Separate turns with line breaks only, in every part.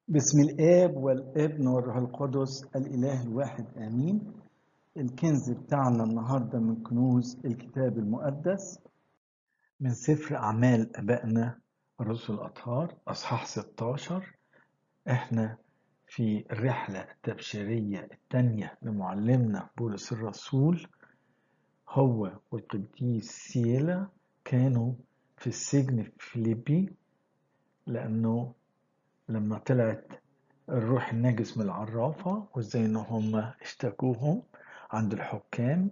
بسم الآب والابن والروح القدس الإله الواحد آمين الكنز بتاعنا النهاردة من كنوز الكتاب المقدس من سفر أعمال أبائنا الرسل الأطهار أصحاح 16 إحنا في الرحلة التبشيرية الثانية لمعلمنا بولس الرسول هو والقديس سيلا كانوا في السجن في فيليبي لأنه لما طلعت الروح النجس من العرافة وازاي ان هم اشتكوهم عند الحكام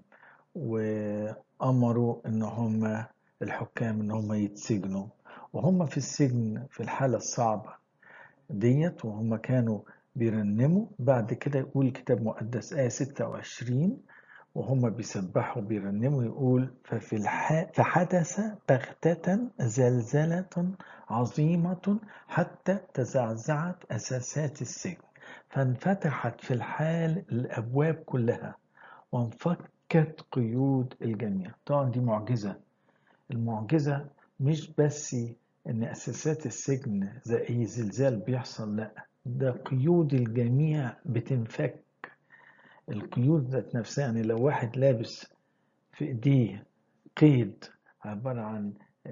وامروا ان هم الحكام ان هم يتسجنوا وهم في السجن في الحالة الصعبة ديت وهم كانوا بيرنموا بعد كده يقول الكتاب المقدس آية 26 وهم بيسبحوا بيرنموا يقول ففي الح... فحدث بغتة زلزلة عظيمة حتى تزعزعت أساسات السجن فانفتحت في الحال الأبواب كلها وانفكت قيود الجميع طبعا دي معجزة المعجزة مش بس إن أساسات السجن زي أي زلزال بيحصل لأ ده قيود الجميع بتنفك القيود ذات نفسها يعني لو واحد لابس في ايديه قيد عبارة عن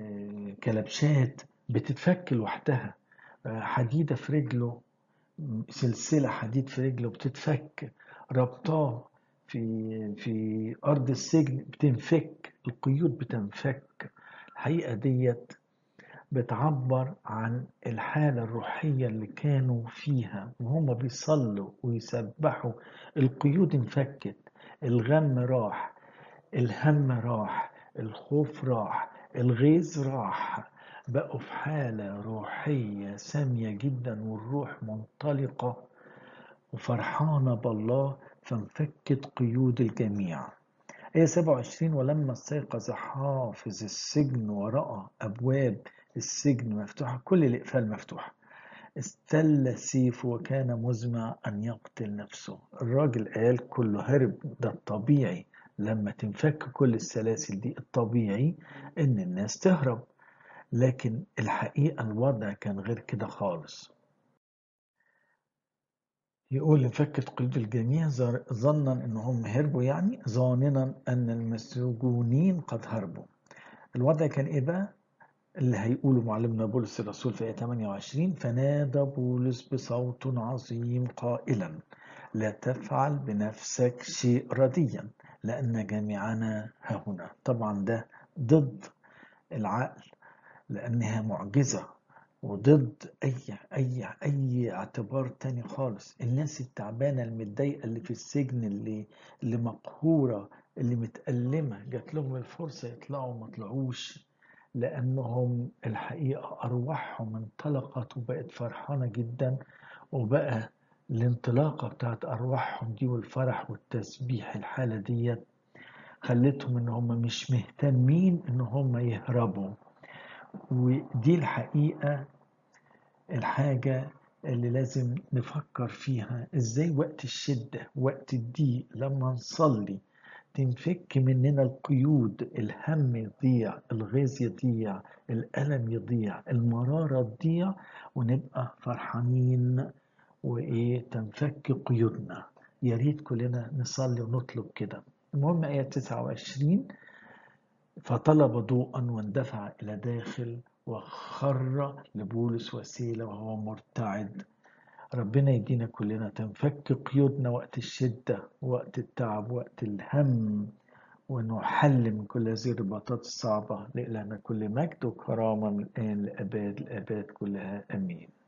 كلبشات بتتفك لوحدها حديدة في رجله سلسلة حديد في رجله بتتفك ربطاه في في أرض السجن بتنفك القيود بتنفك الحقيقة ديت بتعبر عن الحالة الروحية اللي كانوا فيها وهم بيصلوا ويسبحوا القيود انفكت الغم راح الهم راح الخوف راح الغيظ راح بقوا في حالة روحية سامية جدا والروح منطلقة وفرحانة بالله فانفكت قيود الجميع آية 27 ولما استيقظ حافظ السجن ورأى أبواب السجن مفتوحة كل الإقفال مفتوحة استل سيفه وكان مزمع أن يقتل نفسه الراجل قال كله هرب ده الطبيعي لما تنفك كل السلاسل دي الطبيعي إن الناس تهرب لكن الحقيقة الوضع كان غير كده خالص يقول انفكت قيود الجميع ظنا انهم هربوا يعني ظاننا ان المسجونين قد هربوا الوضع كان ايه بقى اللي هيقوله معلمنا بولس الرسول في آية 28 فنادى بولس بصوت عظيم قائلا لا تفعل بنفسك شيء رديا لأن جميعنا ها هنا طبعا ده ضد العقل لأنها معجزة وضد أي أي أي اعتبار تاني خالص الناس التعبانة المتضايقة اللي في السجن اللي اللي مقهورة اللي متألمة جات لهم الفرصة يطلعوا ما طلعوش لأنهم الحقيقة أرواحهم انطلقت وبقت فرحانة جدا وبقى الانطلاقة بتاعت أرواحهم دي والفرح والتسبيح الحالة ديت خلتهم إن هم مش مهتمين إن هم يهربوا ودي الحقيقة الحاجة اللي لازم نفكر فيها إزاي وقت الشدة وقت الضيق لما نصلي تنفك مننا القيود الهم يضيع الغيظ يضيع الألم يضيع المرارة تضيع ونبقى فرحانين وإيه تنفك قيودنا يا ريت كلنا نصلي ونطلب كده المهم آية 29 فطلب ضوءا واندفع إلى داخل وخر لبولس وسيلة وهو مرتعد ربنا يدينا كلنا تنفك قيودنا وقت الشدة وقت التعب وقت الهم ونحل من كل هذه الرباطات الصعبة لإلهنا كل مجد وكرامة من الآن لأباد الآباد كلها أمين